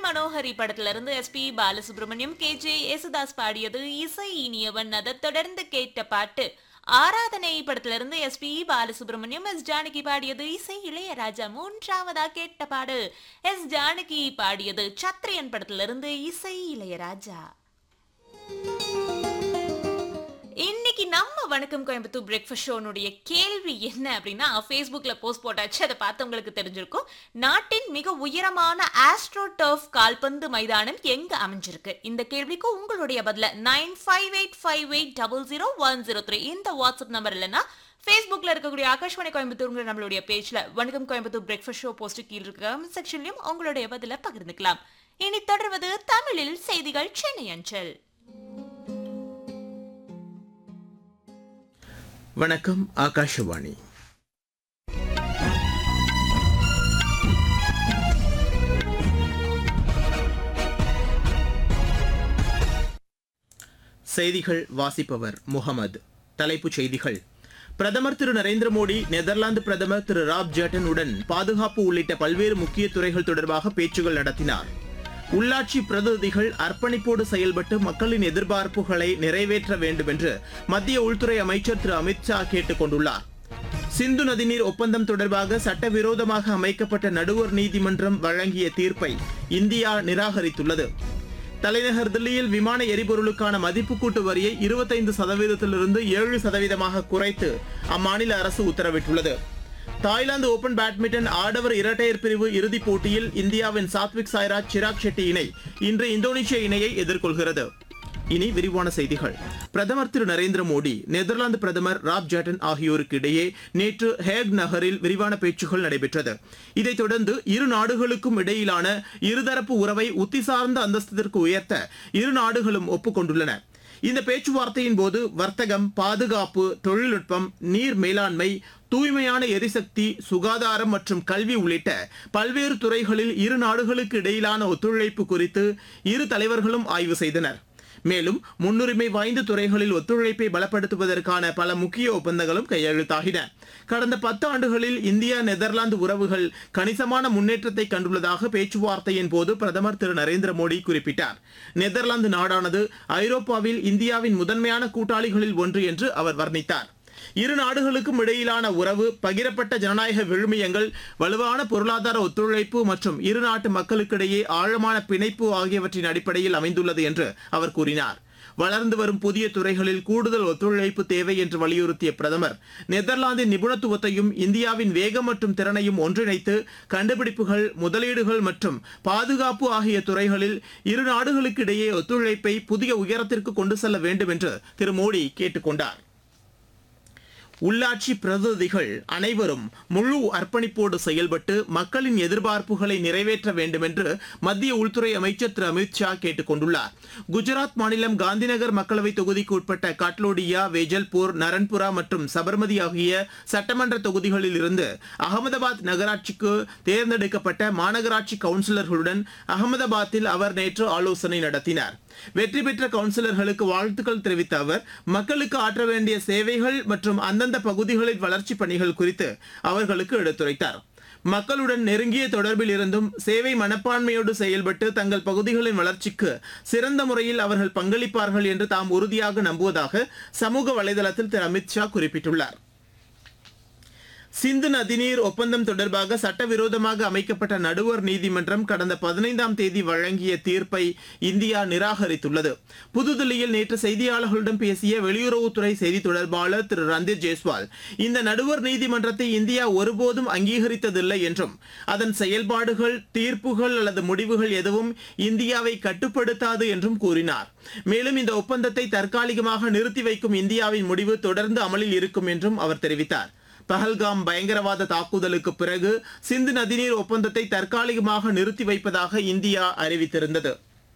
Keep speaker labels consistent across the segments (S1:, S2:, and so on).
S1: மனோஹரி படத்துல இருந்து SP Balasubrahmanyam K J Yesudas பாடியது இசை இனியவன் அதை தொடர்ந்து கேட்ட பாட்டு ஆராதனை படத்துல இருந்து எஸ்பி பாலசுப்ரமணியம் எஸ் ஜானகி பாடியது இசை இளையராஜா மூன்றாவதா கேட்ட பாடல் எஸ் ஜானகி பாடியது சத்ரியன் படத்துல இருந்து இசை இளையராஜா இன்னைக்கு நம்ம வணக்கம் கோயம்புத்தூர் பிரேக்ஃபாஸ்ட் ஷோனுடைய கேள்வி என்ன அப்படின்னா ஃபேஸ்புக்ல போஸ்ட் போட்டாச்சு அதை பார்த்தவங்களுக்கு தெரிஞ்சிருக்கும் நாட்டின் மிக உயரமான ஆஸ்ட்ரோ டர்ஃப் கால்பந்து மைதானம் எங்க அமைஞ்சிருக்கு இந்த கேள்விக்கு உங்களுடைய பதில nine five eight five eight double zero one zero three இந்த வாட்ஸ்அப் நம்பர் இல்லைன்னா ஃபேஸ்புக்ல இருக்கக்கூடிய ஆகாஷ்வாணி கோயம்புத்தூர்ங்கிற நம்மளுடைய பேஜ்ல வணக்கம் கோயம்புத்தூர் பிரேக்ஃபாஸ்ட் ஷோ போஸ்ட் கீழ் இருக்க கமெண்ட் செக்ஷன்லயும் உங்களுடைய பதில பகிர்ந்துக்கலாம் இனி தொடர்வது தமிழில் செய்திகள் சென்னை அஞ்சல்
S2: வணக்கம் ஆகாஷவாணி செய்திகள் வாசிப்பவர் முகமது தலைப்புச் செய்திகள் பிரதமர் திரு நரேந்திர மோடி நெதர்லாந்து பிரதமர் திரு ராப் ஜேட்டன் உடன் பாதுகாப்பு உள்ளிட்ட பல்வேறு முக்கிய துறைகள் தொடர்பாக பேச்சுகள் நடத்தினார் உள்ளாட்சி பிரதிநிதிகள் அர்ப்பணிப்போடு செயல்பட்டு மக்களின் எதிர்பார்ப்புகளை நிறைவேற்ற வேண்டும் என்று மத்திய உள்துறை அமைச்சர் திரு அமித்ஷா கேட்டுக் கொண்டுள்ளார் சிந்து நதிநீர் ஒப்பந்தம் தொடர்பாக சட்டவிரோதமாக அமைக்கப்பட்ட நடுவர் நீதிமன்றம் வழங்கிய தீர்ப்பை இந்தியா நிராகரித்துள்ளது தலைநகர் தில்லியில் விமான எரிபொருளுக்கான மதிப்பு கூட்டு வரியை இருபத்தைந்து சதவீதத்திலிருந்து ஏழு சதவீதமாக குறைத்து அம்மாநில அரசு உத்தரவிட்டுள்ளது தாய்லாந்து ஓபன் பேட்மிண்டன் ஆடவர் இரட்டையர் பிரிவு இறுதிப் போட்டியில் இந்தியாவின் சாத்விக் சாய்ராஜ் சிராக் ஷெட்டி இணை இன்று இந்தோனேஷிய இணையை எதிர்கொள்கிறது இனி விரிவான செய்திகள் பிரதமர் திரு நரேந்திர மோடி நெதர்லாந்து பிரதமர் ராப் ஜேட்டன் ஆகியோருக்கு இடையே நேற்று ஹேக் நகரில் விரிவான பேச்சுகள் நடைபெற்றது இதைத் தொடர்ந்து இரு நாடுகளுக்கும் இடையிலான இருதரப்பு உறவை உத்திசார்ந்த அந்தஸ்திற்கு உயர்த்த இரு நாடுகளும் ஒப்புக்கொண்டுள்ளன இந்த பேச்சுவார்த்தையின் போது வர்த்தகம் பாதுகாப்பு தொழில்நுட்பம் நீர் மேலாண்மை தூய்மையான எரிசக்தி சுகாதாரம் மற்றும் கல்வி உள்ளிட்ட பல்வேறு துறைகளில் இரு நாடுகளுக்கு இடையிலான ஒத்துழைப்பு குறித்து இரு தலைவர்களும் ஆய்வு செய்தனர் மேலும் முன்னுரிமை வாய்ந்த துறைகளில் ஒத்துழைப்பை பலப்படுத்துவதற்கான பல முக்கிய ஒப்பந்தங்களும் கையெழுத்தாகின கடந்த பத்து ஆண்டுகளில் இந்தியா நெதர்லாந்து உறவுகள் கணிசமான முன்னேற்றத்தை கண்டுள்ளதாக பேச்சுவார்த்தையின் போது பிரதமர் திரு நரேந்திர மோடி குறிப்பிட்டார் நெதர்லாந்து நாடானது ஐரோப்பாவில் இந்தியாவின் முதன்மையான கூட்டாளிகளில் ஒன்று என்று அவர் வர்ணித்தார் இரு நாடுகளுக்கும் இடையிலான உறவு பகிரப்பட்ட ஜனநாயக விழுமியங்கள் வலுவான பொருளாதார ஒத்துழைப்பு மற்றும் இரு நாட்டு மக்களுக்கிடையே ஆழமான பிணைப்பு ஆகியவற்றின் அடிப்படையில் அமைந்துள்ளது என்று அவர் கூறினார் வளர்ந்து வரும் புதிய துறைகளில் கூடுதல் ஒத்துழைப்பு தேவை என்று வலியுறுத்திய பிரதமர் நெதர்லாந்தின் நிபுணத்துவத்தையும் இந்தியாவின் வேகம் மற்றும் திறனையும் ஒன்றிணைத்து கண்டுபிடிப்புகள் முதலீடுகள் மற்றும் பாதுகாப்பு ஆகிய துறைகளில் இரு நாடுகளுக்கு இடையே ஒத்துழைப்பை புதிய உயரத்திற்கு கொண்டு செல்ல வேண்டும் என்று திரு மோடி கேட்டுக்கொண்டார் உள்ளாட்சி பிரதிநிதிகள் அனைவரும் முழு அர்ப்பணிப்போடு செயல்பட்டு மக்களின் எதிர்பார்ப்புகளை நிறைவேற்ற வேண்டும் என்று மத்திய உள்துறை அமைச்சர் திரு அமித்ஷா கேட்டுக் கொண்டுள்ளார் குஜராத் மாநிலம் காந்திநகர் மக்களவை தொகுதிக்கு உட்பட்ட காட்லோடியா வேஜல்பூர் நரன்புரா மற்றும் சபர்மதி ஆகிய சட்டமன்ற தொகுதிகளில் இருந்து அகமதாபாத் நகராட்சிக்கு தேர்ந்தெடுக்கப்பட்ட மாநகராட்சி கவுன்சிலர்களுடன் அகமதாபாத்தில் அவர் நேற்று ஆலோசனை நடத்தினார் வெற்றி பெற்ற கவுன்சிலர்களுக்கு வாழ்த்துக்கள் தெரிவித்த அவர் மக்களுக்கு ஆற்ற வேண்டிய சேவைகள் மற்றும் அந்தந்த பகுதிகளில் வளர்ச்சிப் பணிகள் குறித்து அவர்களுக்கு எடுத்துரைத்தார் மக்களுடன் நெருங்கிய தொடர்பில் இருந்தும் சேவை மனப்பான்மையோடு செயல்பட்டு தங்கள் பகுதிகளின் வளர்ச்சிக்கு சிறந்த முறையில் அவர்கள் பங்களிப்பார்கள் என்று தாம் உறுதியாக நம்புவதாக சமூக வலைதளத்தில் திரு அமித்ஷா குறிப்பிட்டுள்ளார் சிந்து நதிநீர் ஒப்பந்தம் தொடர்பாக சட்டவிரோதமாக அமைக்கப்பட்ட நடுவர் நீதிமன்றம் கடந்த பதினைந்தாம் தேதி வழங்கிய தீர்ப்பை இந்தியா நிராகரித்துள்ளது புதுதில்லியில் நேற்று செய்தியாளர்களிடம் பேசிய வெளியுறவுத்துறை செய்தி தொடர்பாளர் திரு ரந்தீர் ஜெய்ஸ்வால் இந்த நடுவர் நீதிமன்றத்தை இந்தியா ஒருபோதும் அங்கீகரித்ததில்லை என்றும் அதன் செயல்பாடுகள் தீர்ப்புகள் அல்லது முடிவுகள் எதுவும் இந்தியாவை கட்டுப்படுத்தாது என்றும் கூறினார் மேலும் இந்த ஒப்பந்தத்தை தற்காலிகமாக நிறுத்தி வைக்கும் இந்தியாவின் முடிவு தொடர்ந்து அமலில் இருக்கும் என்றும் அவர் தெரிவித்தார் பஹல்காம் பயங்கரவாத தாக்குதலுக்கு பிறகு சிந்து நதிநீர் ஒப்பந்தத்தை தற்காலிகமாக நிறுத்தி வைப்பதாக இந்தியா அறிவித்திருந்தது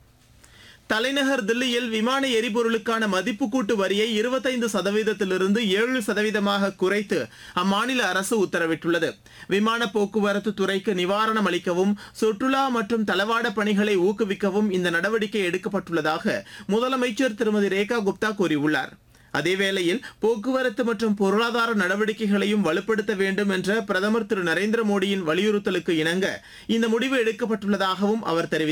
S2: தலைநகர் தில்லியில் விமான எரிபொருளுக்கான மதிப்பு கூட்டு வரியை இருபத்தைந்து சதவீதத்திலிருந்து ஏழு சதவீதமாக குறைத்து அம்மாநில அரசு உத்தரவிட்டுள்ளது விமான போக்குவரத்து துறைக்கு நிவாரணம் அளிக்கவும் சுற்றுலா மற்றும் தளவாட பணிகளை ஊக்குவிக்கவும் இந்த நடவடிக்கை எடுக்கப்பட்டுள்ளதாக முதலமைச்சர் திருமதி ரேகா குப்தா கூறியுள்ளார் அதேவேளையில் போக்குவரத்து மற்றும் பொருளாதார நடவடிக்கைகளையும் வலுப்படுத்த வேண்டும் என்ற பிரதமர் திரு நரேந்திர மோடியின் வலியுறுத்தலுக்கு இணங்க இந்த முடிவு எடுக்கப்பட்டுள்ளதாகவும் அவர் தெரிவித்தார்